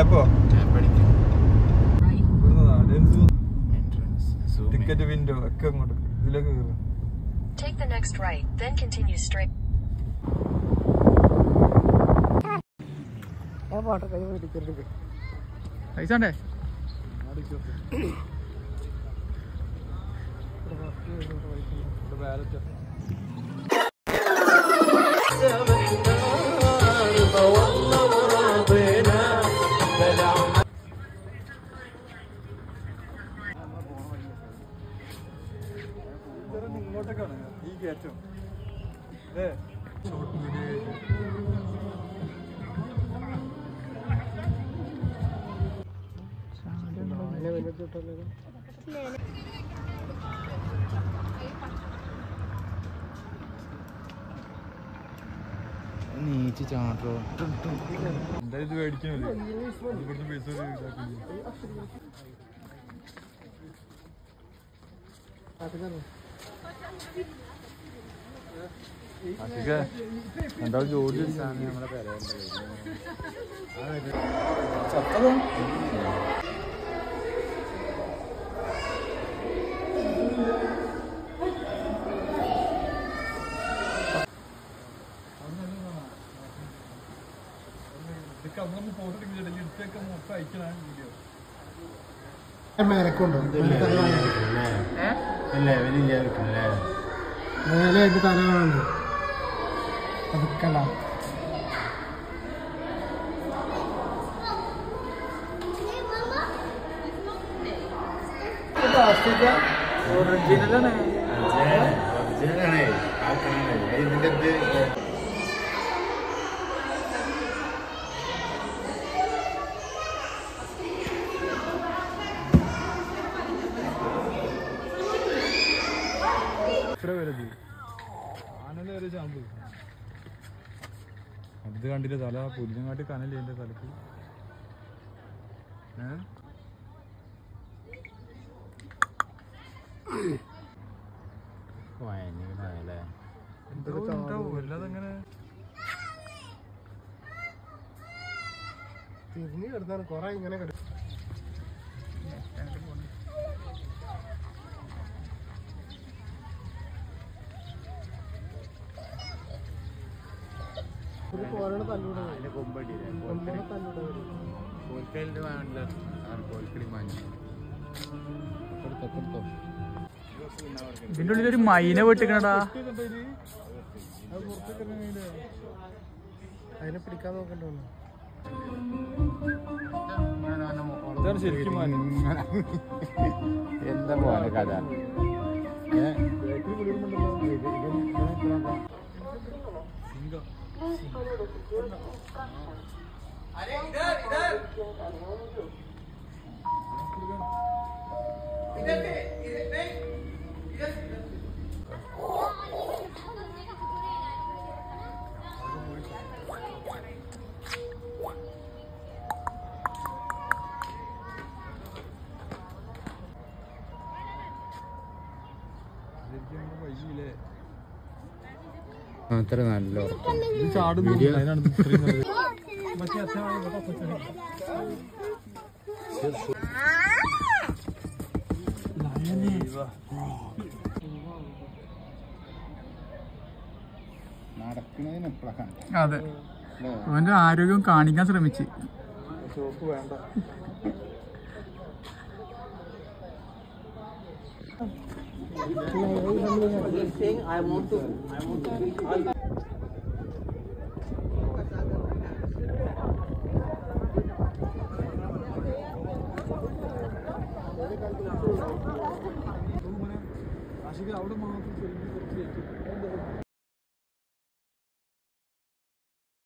അപ്പോ Right. Ticket window ഒക്കെ അങ്ങോട്ട് ഇതിലേക്ക് കയറും Take the next right, then continue straight. പൈസ ഉണ്ടേ ഇങ്ങോട്ടേക്കാണ് ഈ കയറ്റം ഏ നീച്ച് ചാട്ടോ എന്തായാലും ഇത് മേടിക്കണല്ലേ ഇവിടുന്ന് പൈസ ഇതാക്കില്ല എന്താ ജോലി ഇതൊക്കെ നമ്മളൊന്ന് ഫോട്ടോ എടുക്കുന്നില്ല എടുത്തൊക്കെ മൊത്തം അയക്കലാണ് വീഡിയോ മേലക്കുണ്ടോ മേലെ ആയിട്ട് തല കാണുന്നുണ്ട് അതൊക്കെയല്ല ഒറിജിനലാണ് ഇത്ര വരെ ആനല് വരെ ചാമ്പ് അത് കണ്ടില്ല തല പുല്ലിങ്ങാട്ടി കനല്ലേ എന്റെ തലക്ക് ഏ എന്തോ ഉണ്ടാവും അല്ലാതെ അങ്ങനെ തിരിഞ്ഞ് കിടന്നാണ് കൊറേ ഇങ്ങനെ കിടക്കും ഒരു കോരണ തല്ലൂടെ കൊമ്പനെ തല്ലൂടെ വരും ഇതിന്റെ ഉള്ളിൽ ഒരു മൈന വെട്ടിക്കണടാ അതിനെ പിടിക്കാൻ നോക്കണ്ടോ ഇതാണ് ശരിക്കും മാനം എന്താ പോലെ കഥ ശരിക്കും നമ്മുടെ വൈകിയില്ലേ അത്ര നല്ല ഉറക്കം ഇത് ചാടുന്നു അതിനാണ് ഇത് ഇത്രയും നല്ലത്. മറ്റേ അച്ഛനാണ് ഇവിടെ അപ്പച്ചനാണ്. നടക്കുന്നതിന് എപ്പോഴാണ് അതെ അവന്റെ ആരോഗ്യം കാണിക്കാൻ ശ്രമിച്ച് സോപ്പ് വേണ്ട ആഷിക അവിടെ മാത്രം ചെറിയ കുറച്ച്